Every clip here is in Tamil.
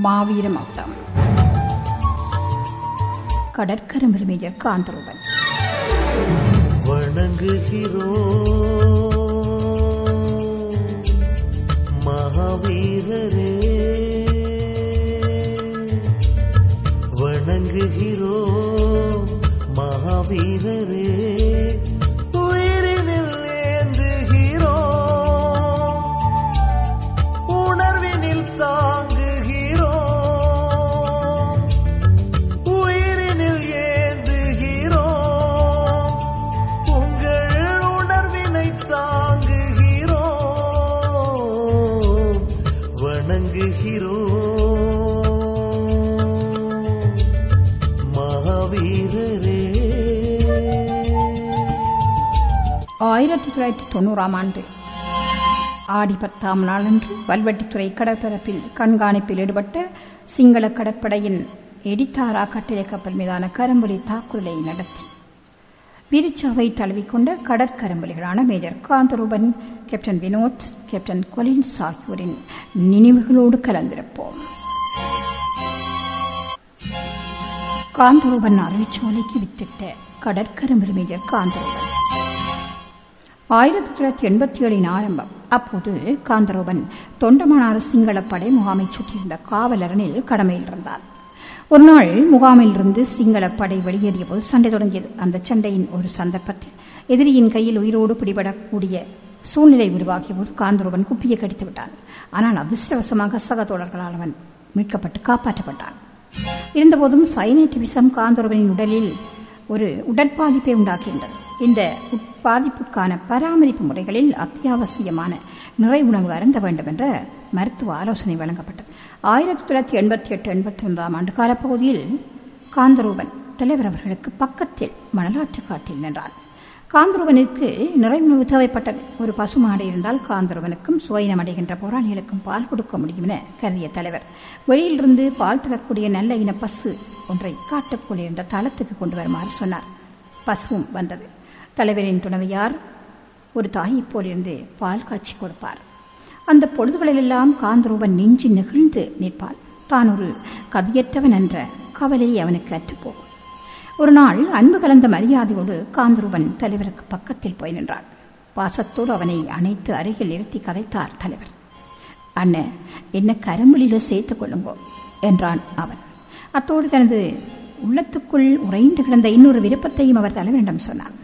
மாவீர மகுடம் கடற்கரை மேஜர் காந்தரூபன் வணங்குகிறோம் மகாவீரரே வணங்குகிறோம் மகாவீரரே உயிரினில் ஏந்துகிறோம் உணர்வினில் தாங்குகிறோம் உயிரினில் ஏந்துகிறோம் உங்கள் உணர்வினை தாங்குகிறோம் வணங்குகிறோம் மகாவீரரே ஆயிரத்தி தொள்ளாயிரத்தி தொண்ணூறாம் ஆண்டு ஆடி பத்தாம் நாளன்று வல்வெட்டித்துறை கடற்பரப்பில் கண்காணிப்பில் ஈடுபட்ட சிங்கள கடற்படையின் எடித்தாரா கட்டிட கப்பல் மீதான கரும்புலி தாக்குதலை நடத்தி வீரச்சாவை தழுவிக்கொண்ட கடற்கரும்புலிகளான major Kantharuban captain Vinod captain Collins ஆகியோரின் நினைவுகளோடு கலந்திருப்போம் காந்தரூபன் அறிவிச்சோலைக்கு வித்திட்ட கடற்கரும்புலி மேஜர் காந்தரூபன் ஆயிரத்தி தொள்ளாயிரத்தி எண்பத்தி ஏழின் ஆரம்பம் அப்போது காந்தரூபன் தொண்டமானாறு சிங்களப்படை முகாமை சுற்றியிருந்த காவலரனில் கடமையில் இருந்தார் ஒரு நாள் முகாமிலிருந்து சிங்களப்படை வெளியேறிய போது சண்டை தொடங்கியது அந்த சண்டையின் ஒரு சந்தர்ப்பத்தில் எதிரியின் கையில் உயிரோடு பிடிபடக்கூடிய சூழ்நிலை உருவாகிய போது காந்தரூபன் குப்பியை கடித்து விட்டான் ஆனால் அதிர்ஷ்டவசமாக சக தோழர்களால் அவன் மீட்கப்பட்டு காப்பாற்றப்பட்டான் இருந்தபோதும் சைனேட் விஷம் காந்தரூபனின் உடலில் ஒரு உடற்பாதிப்பை உண்டாக்குகின்றது இந்த உட்பாதிப்புக்கான பராமரிப்பு முறைகளில் அத்தியாவசியமான நிறை உணவு அருந்த வேண்டும் என்ற மருத்துவ ஆலோசனை வழங்கப்பட்டது ஆயிரத்தி தொள்ளாயிரத்தி எண்பத்தி எட்டு எண்பத்தி ஒன்றாம் ஆண்டு காலப்பகுதியில் காந்தரூபன் தலைவர் அவர்களுக்கு பக்கத்தில் மணலாற்று காட்டில் நின்றான் காந்தரூபனுக்கு நிறை உணவு தேவைப்பட்டது ஒரு பசுமாடு இருந்தால் காந்தரூபனுக்கும் சுவைனம் அடைகின்ற போராளிகளுக்கும் பால் கொடுக்க முடியும் என கருதிய தலைவர் வெளியிலிருந்து பால் தரக்கூடிய நல்ல இன பசு ஒன்றை காட்டுக்குள் இருந்த தளத்துக்கு கொண்டு வருமாறு சொன்னார் பசுவும் வந்தது தலைவரின் துணைவியார் ஒரு தாயைப் போலிருந்து பால் காய்ச்சி கொடுப்பார் அந்த பொழுதுகளிலெல்லாம் காந்தரூபன் நெஞ்சு நெகிழ்ந்து நிற்பாள் தான் ஒரு கதியற்றவன் என்ற கவலை அவனுக்கு அற்றுப்போகும் ஒரு நாள் அன்பு கலந்த மரியாதையோடு காந்தரூபன் தலைவருக்கு பக்கத்தில் போய் நின்றான் பாசத்தோடு அவனை அணைத்து அருகில் நிறுத்தி கதைத்தார் தலைவர் அண்ணன் என்ன கரம்புலியில சேர்த்துக் கொள்ளுங்கோ என்றான் அவன் அத்தோடு தனது உள்ளத்துக்குள் உறைந்து கிடந்த இன்னொரு விருப்பத்தையும் அவர் தலைவரிடம் சொன்னான்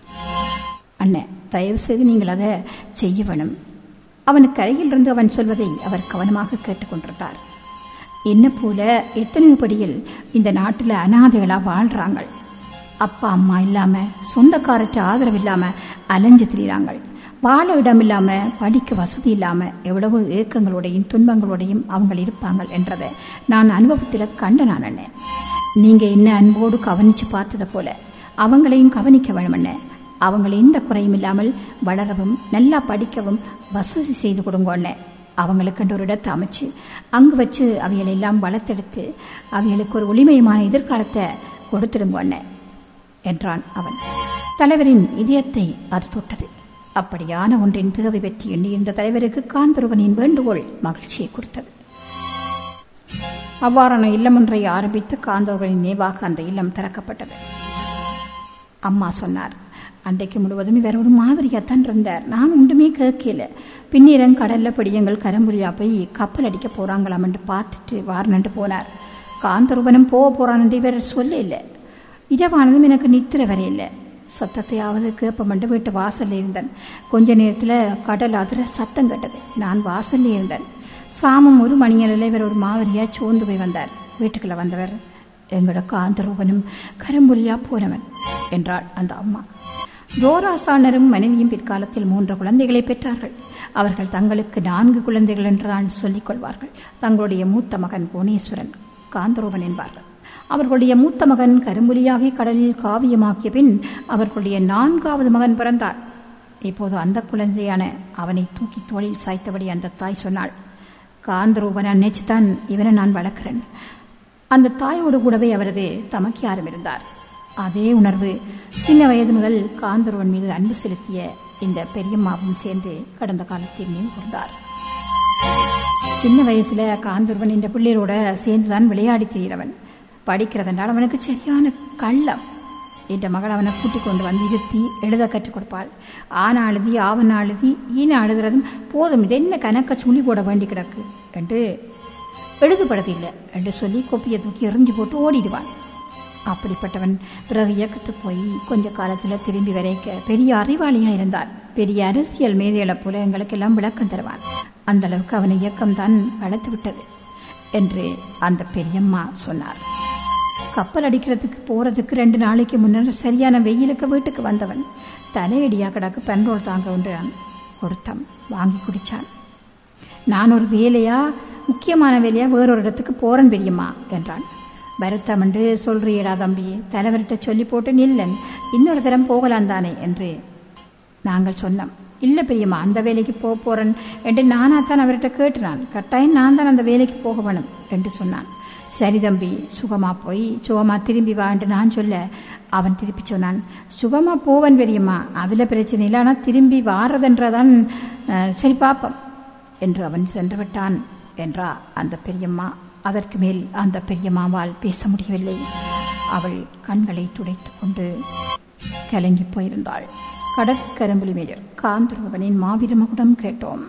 அண்ணன் தயவு செய்து நீங்கள் அதை செய்ய வேணும் அவனுக்கு அருகில் இருந்து அவன் சொல்வதை அவர் கவனமாக கேட்டுக்கொண்டிருந்தார் என்ன போல எத்தனையோ படியில் இந்த நாட்டில் அனாதைகளா வாழ்றாங்க அப்பா அம்மா இல்லாம சொந்தக்காரற்ற ஆதரவு இல்லாம அலைஞ்சு திரிகிறாங்க வாழ இடம் இல்லாம படிக்க வசதி இல்லாம எவ்வளவு ஏக்கங்களோடையும் துன்பங்களோடையும் அவங்க இருப்பாங்க என்றதை நான் அனுபவத்தில் கண்ட நான் அண்ணன் நீங்க என்ன அன்போடு கவனிச்சு பார்த்ததை போல அவங்களையும் கவனிக்க வேணுமண்ண அவங்களை எந்த குறையும் இல்லாமல் வளரவும் நல்லா படிக்கவும் வசதி செய்து கொடுங்கோன்னு அவங்களுக்குன்ற ஒரு இடத்தை அமைச்சு அங்கு வச்சு அவைகளை எல்லாம் வளர்த்தெடுத்து அவைகளுக்கு ஒரு ஒளிமயமான எதிர்காலத்தை கொடுத்துடுங்கோன்னு என்றான் அவன் தலைவரின் இதயத்தை அது தொட்டது அப்படியான ஒன்றின் தேவை பற்றி எண்ணியிருந்த தலைவருக்கு காந்தருவனின் வேண்டுகோள் மகிழ்ச்சியை கொடுத்தது அவ்வாறான இல்லம் ஒன்றை ஆரம்பித்து காந்தருவனின் நினைவாக அந்த இல்லம் திறக்கப்பட்டது அம்மா சொன்னார் அன்றைக்கு முழுவதும் வேற ஒரு மாதிரியாத்தான் இருந்தார் நான் ஒன்றுமே கேட்கல பின்னிரங் கடல்ல பிடியங்கள் கரம்புலியா போய் கப்பல் அடிக்க போறாங்களாம் என்று பார்த்துட்டு வாரனண்டு போனார் காந்தரூபனும் போக போறான் என்று இவர் சொல்ல இல்லை இரவானதும் எனக்கு நித்திர வரையில்லை சத்தத்தையாவது கேட்பமென்று வீட்டு வாசல்ல இருந்தேன் கொஞ்ச நேரத்தில் கடல் அதிர சத்தம் கேட்டது நான் வாசல்ல இருந்தேன் சாமம் ஒரு மணியலில் இவர் ஒரு மாதிரியா சோர்ந்து போய் வந்தார் வீட்டுக்குள்ள வந்தவர் எங்களோட காந்தரூபனும் கரம்புலியா போனவன் என்றாள் அந்த அம்மா ரோராசானரும் மனைவியும் பிற்காலத்தில் மூன்று குழந்தைகளை பெற்றார்கள் அவர்கள் தங்களுக்கு நான்கு குழந்தைகள் என்றுதான் சொல்லிக் கொள்வார்கள் தங்களுடைய மூத்த மகன் புவனேஸ்வரன் காந்தரூபன் என்பார்கள் அவர்களுடைய மூத்த மகன் கரும்புலியாகி கடலில் காவியமாக்கிய பின் அவர்களுடைய நான்காவது மகன் பிறந்தார் இப்போது அந்த குழந்தையான அவனை தூக்கி தோளில் சாய்த்தபடி அந்த தாய் சொன்னாள் காந்தரூபன் நினைச்சுதான் இவனை நான் வளர்க்கிறேன் அந்த தாயோடு கூடவே அவரது தமக்கியாரும் இருந்தார் அதே உணர்வு சின்ன வயது முதல் காந்தருவன் மீது அன்பு செலுத்திய இந்த பெரியம்மாவும் சேர்ந்து கடந்த காலத்தில் நினைவு கூர்ந்தார் சின்ன வயசுல காந்தூர்வன் இந்த பிள்ளைகளோட சேர்ந்து தான் விளையாடி திரிகிறவன் படிக்கிறதென்றால் அவனுக்கு சரியான கள்ளம் என்ற மகள் அவனை கூட்டிக் கொண்டு வந்து இருத்தி எழுத கற்றுக் கொடுப்பாள் ஆன அழுதி ஆவன அழுதி ஈன அழுகிறதும் போதும் இது என்ன கணக்க சுழி போட வேண்டி கிடக்கு என்று எழுதுபடுதில்லை என்று சொல்லி கொப்பியை தூக்கி எறிஞ்சு போட்டு ஓடிடுவான் அப்படிப்பட்டவன் பிறகு இயக்கத்து போய் கொஞ்ச காலத்தில் திரும்பி வரைக்க பெரிய அறிவாளியாக இருந்தான் பெரிய அரசியல் மேதைகளை போல எங்களுக்கெல்லாம் விளக்கம் தருவான் அந்த அளவுக்கு அவனை இயக்கம் தான் வளர்த்து விட்டது என்று அந்த பெரியம்மா சொன்னார் கப்பல் அடிக்கிறதுக்கு போறதுக்கு ரெண்டு நாளைக்கு முன்னர் சரியான வெயிலுக்கு வீட்டுக்கு வந்தவன் தலையடியா கிடக்கு பெட்ரோல் தாங்க உண்டான் கொடுத்தான் வாங்கி குடிச்சான் நான் ஒரு வேலையா முக்கியமான வேலையா வேறொரு இடத்துக்கு போறேன் பெரியம்மா என்றான் வருத்தம் என்று சொல்றியடா தம்பி தலைவர்கிட்ட சொல்லி போட்டு நில்லன் இன்னொரு தரம் போகலாம் தானே என்று நாங்கள் சொன்னோம் இல்லை பெரியம்மா அந்த வேலைக்கு போக போறேன் என்று நானா தான் அவர்கிட்ட கேட்டுனான் கட்டாயம் நான் தான் அந்த வேலைக்கு போக வேணும் என்று சொன்னான் சரி தம்பி சுகமா போய் சுகமா திரும்பி வா என்று நான் சொல்ல அவன் திருப்பி சொன்னான் சுகமா போவன் பெரியம்மா அதுல பிரச்சனை இல்லை ஆனால் திரும்பி வாரதென்றதான் அஹ், சரி பாப்போம் என்று அவன் சென்று விட்டான் என்றா அந்த பெரியம்மா அதற்கு மேல் அந்த பெரியம்மாவால் பேச முடியவில்லை அவள் கண்களை துடைத்துக் கொண்டு கலங்கி போயிருந்தாள் கடற்கரம்புலி மேயர் காந்தர்வனின் மாவீர மகுடம் கேட்டோம்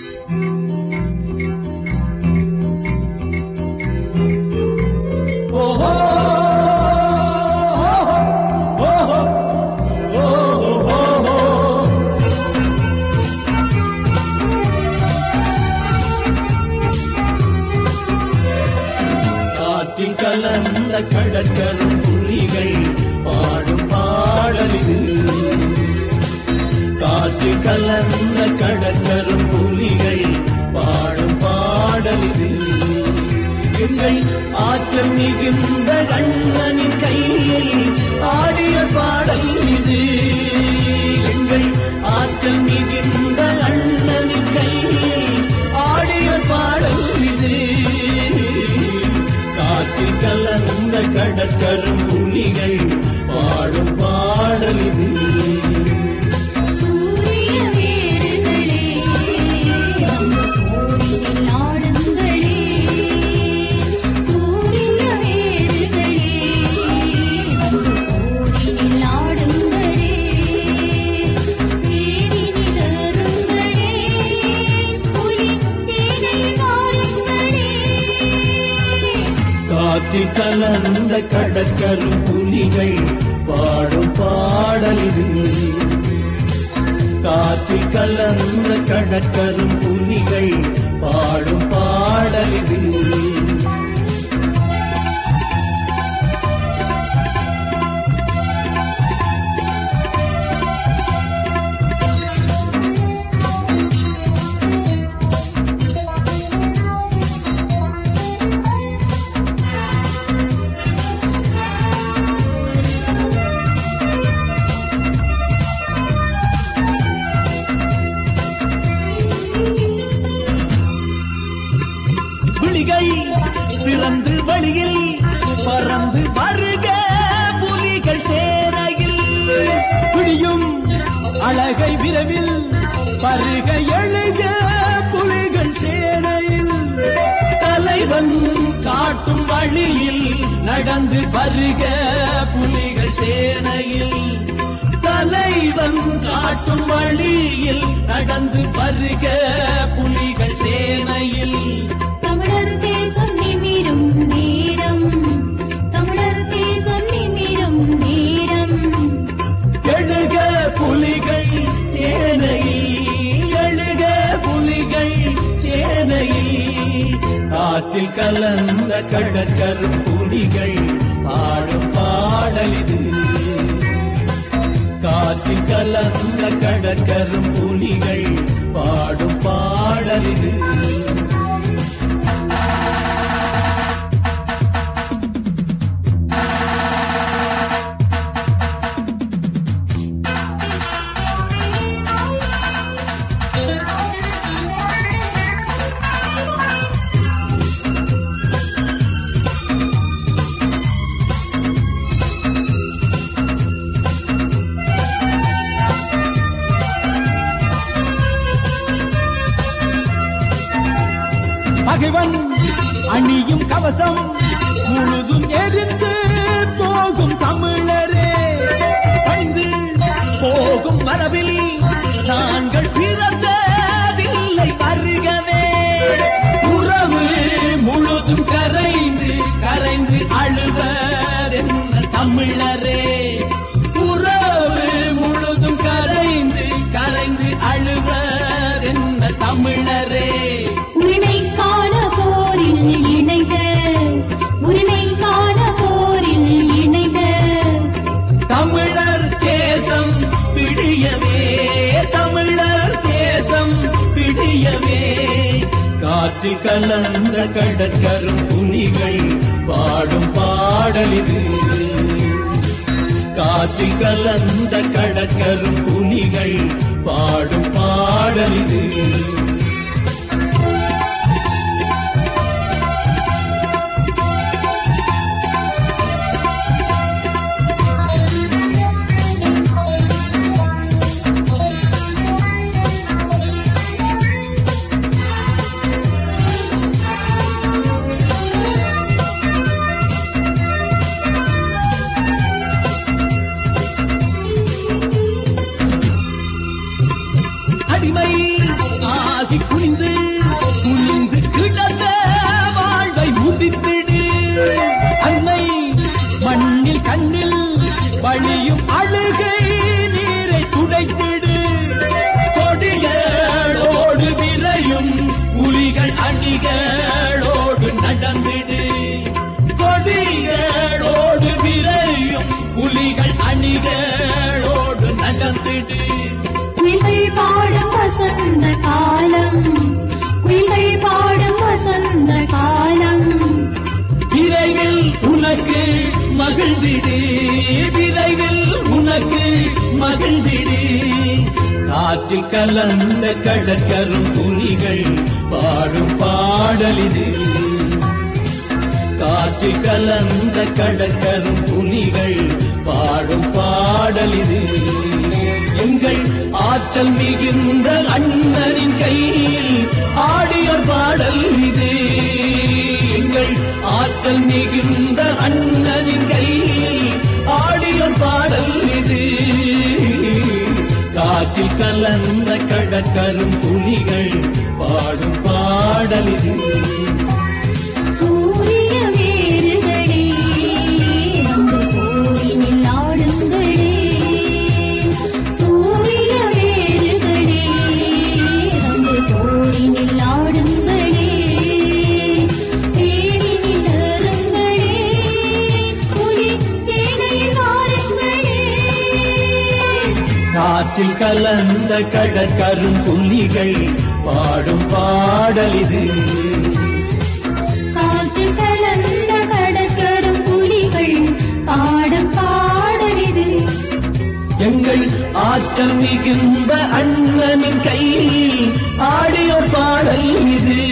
காற்றில் கலந்த கடற்கரும் புலிகள் பாடும் பாடலிது காற்றில் கலந்த கடற்கரும் புலிகள் பாடும் பாடலிது எங்கள் ஆற்றம் மிகுந்த கண்ணனின் கையில் ஆடிய பாடல் இது எங்கள் ஆற்றல் மிகுந்த அண்ணனின் கையில் ஆடிய பாடல் இது காற்றில் கலந்த கடற்கரும் புலிகள் பாடும் பாடல் இது சூரிய வேர்களே போரினில் ஆடுங்களே சூரிய வேர்களே போரினில் ஆடுங்களே வேரினில் அருங்களே புலி தேனை வாருங்களே காற்றில் கலந்த கடற்கரும் புலிகள் பாடும் பாடல் இது காற்றில் கலந்த கடற்கரும் புலிகள் பாடும் பாடல் இது விழிகை திறந்து வழியில் பறந்து வருக புலிகள் சேரையில் பிடியும் அழகை விரைவில் பருக எழுக புலிகள் சேனையில் தலைவன் காட்டும் வழியில் நடந்து வருக புலிகள் சேனையில் தலைவன் காட்டும் வழியில் நடந்து வருக புலிகள் சேனையில் தமிழர் தேசம் நிமிரும் நேரம் தமிழர் தேசம் நிமிரும் நேரம் எழுக புலிகள் சேனையில் எழுக புலிகள் சேனையில் காற்றில் கலந்த கடற்கரும் புலிகள் பாடும் பாடல் இது காற்றில் கலந்த கடற்கரும் புலிகள் பாடும் பாடல் இது பகைவன் அணியும் கவசம் முழுதும் எரிந்து போகும் தமிழரே பணிந்து போகும் மரபில் நாங்கள் பிறந்ததில்லை வருகவே உறவு முழுதும் கரைந்து கரைந்து அழுவதென்ன தமிழரே உறவு முழுதும் கரைந்து கரைந்து அழுவதென்ன தமிழரே உரிமைக்கான போரில் இணைக உரிமைக்கான போரில் இணைக தமிழர் தேசம் பிடியவே தமிழர் தேசம் பிடியவே காற்றில் கலந்த கடற்கரும் புலிகள் பாடும் பாடலிது காற்றில் கலந்த கடற்கரும் புலிகள் பாடும் பாடலிது அடிமை ஆகி குனிந்து குனிந்து கிடந்த வாழ்வை முடித்திடு அன்னை மண்ணில் கண்ணில் வழியும் அழுகை நீரை துடைத்திடு கொடிகளோடு விரையும் புலிகள் அணிகளோடு நடந்திடு கொடிகளோடு விரையும் புலிகள் அணிகளோடு நடந்திடு குயில்கள் பாடும் வசந்த காலம் குயில்கள் பாடும் வசந்த காலம் விரைவில் உனக்கு மகிழ்ந்திடு விரைவில் உனக்கு மகிழ்ந்திடு காற்றில் கலந்த கடற்கரும் புலிகள் பாடும் பாடலிது காற்றில் கலந்த கடற்கரும் புலிகள் பாடும் பாடலிது எங்கள் ஆற்றல் மிகுந்த அண்ணனின் கையில் ஆடிய பாடல் இது எங்கள் ஆற்றல் மிகுந்த அண்ணனின் கையில் ஆடிய பாடல் இது காற்றில் கலந்த கடற்கரும் புலிகள் பாடும் பாடல் இது சூரிய வேறுகளே வந்து போரினில் ஆடுங்களே சூரிய வேறுகளே வந்து போரினில் ஆடுங்களே தேடினில் அருங்களே புலி தேனையில் வாருங்களே காற்றில் கலந்த கடற்கரும் புலிகள் பாடும் பாடல் இது காற்று கலந்த கடற்கரும் புலிகள் பாடும் பாடலிது எங்கள் ஆற்றல் மிகுந்த அண்ணனின் கையில் ஆடிய பாடல் இது